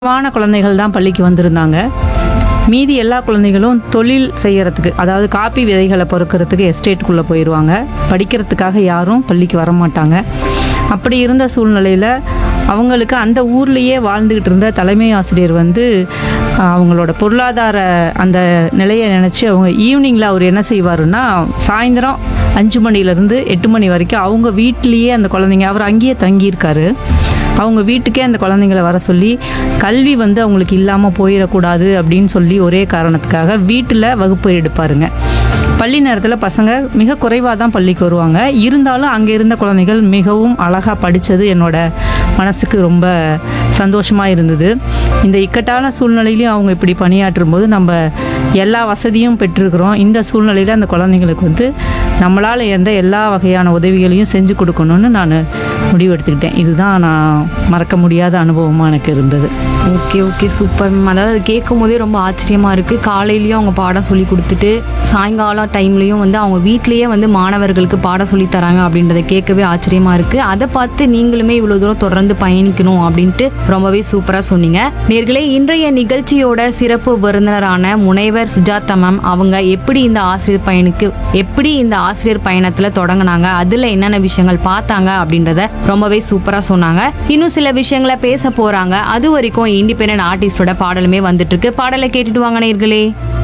குறைவான குழந்தைகள் தான் பள்ளிக்கு வந்திருந்தாங்க மீதி எல்லா குழந்தைகளும் தொழில் செய்யறதுக்கு அதாவது காப்பி விதைகளை பொறுக்கிறதுக்கு எஸ்டேட்டுக்குள்ளே போயிடுவாங்க படிக்கிறதுக்காக யாரும் பள்ளிக்கு வர மாட்டாங்க அப்படி இருந்த சூழ்நிலையில் அவங்களுக்கு அந்த ஊர்லேயே வாழ்ந்துக்கிட்டு இருந்த தலைமை ஆசிரியர் வந்து ஆஹ், அவங்களோட பொருளாதார அந்த நிலையை நினச்சி அவங்க ஈவினிங்கில் அவர் என்ன செய்வாருன்னா சாயந்தரம் அஞ்சு மணிலேருந்து எட்டு மணி வரைக்கும் அவங்க வீட்டிலேயே அந்த குழந்தைங்க அவர் அங்கேயே தங்கியிருக்காரு அவங்க வீட்டுக்கே அந்த குழந்தைங்கள வர சொல்லி கல்வி வந்து அவங்களுக்கு இல்லாமல் போயிடக்கூடாது அப்படின்னு சொல்லி ஒரே காரணத்துக்காக வீட்டில் வகுப்பு எடுப்பாருங்க பள்ளி நேரத்தில் பசங்க மிக குறைவாக தான் பள்ளிக்கு வருவாங்க இருந்தாலும் அங்கே இருந்த குழந்தைகள் மிகவும் அழகாக படித்தது என்னோட மனசுக்கு ரொம்ப சந்தோஷமாக இருந்தது இந்த இக்கட்டான சூழ்நிலையிலையும் அவங்க இப்படி பணியாற்றும் போது நம்ம எல்லா வசதியும் பெற்றிருக்கிறோம் இந்த சூழ்நிலையில் அந்த குழந்தைங்களுக்கு வந்து நம்மளால் எந்த எல்லா வகையான உதவிகளையும் செஞ்சு கொடுக்கணும்னு நான் முடிவெடுத்துக்கிட்டேன் இதுதான் நான் மறக்க முடியாத அனுபவமாக எனக்கு இருந்தது ஓகே ஓகே சூப்பர் மேம் அதாவது கேட்கும் போதே ரொம்ப ஆச்சரியமா இருக்கு காலையிலயும் அவங்க பாடம் சொல்லி கொடுத்துட்டு சாயங்காலம் டைம்லயும் வந்து அவங்க வீட்லயே வந்து மாணவர்களுக்கு பாடம் சொல்லி தராங்க அப்படின்றத கேட்கவே ஆச்சரியமா இருக்கு அதை பார்த்து நீங்களுமே இவ்வளவு தூரம் தொடர்ந்து பயணிக்கணும் அப்படின்ட்டு ரொம்பவே சூப்பரா சொன்னீங்க நேர்களே இன்றைய நிகழ்ச்சியோட சிறப்பு விருந்தினரான முனைவர் சுஜாதா மேம் அவங்க எப்படி இந்த ஆசிரியர் பயனுக்கு எப்படி இந்த ஆசிரியர் பயணத்துல தொடங்குனாங்க அதுல என்னென்ன விஷயங்கள் பார்த்தாங்க அப்படின்றத ரொம்பவே சூப்பரா சொன்னாங்க இன்னும் சில விஷயங்களை பேச போறாங்க அது வரைக்கும் இண்டிபெண்டன்ட் ஆர்டிஸ்டோட பாடலுமே வந்துட்டு இருக்கு பாடலை கேட்டுட்டு வாங்க நேர்களே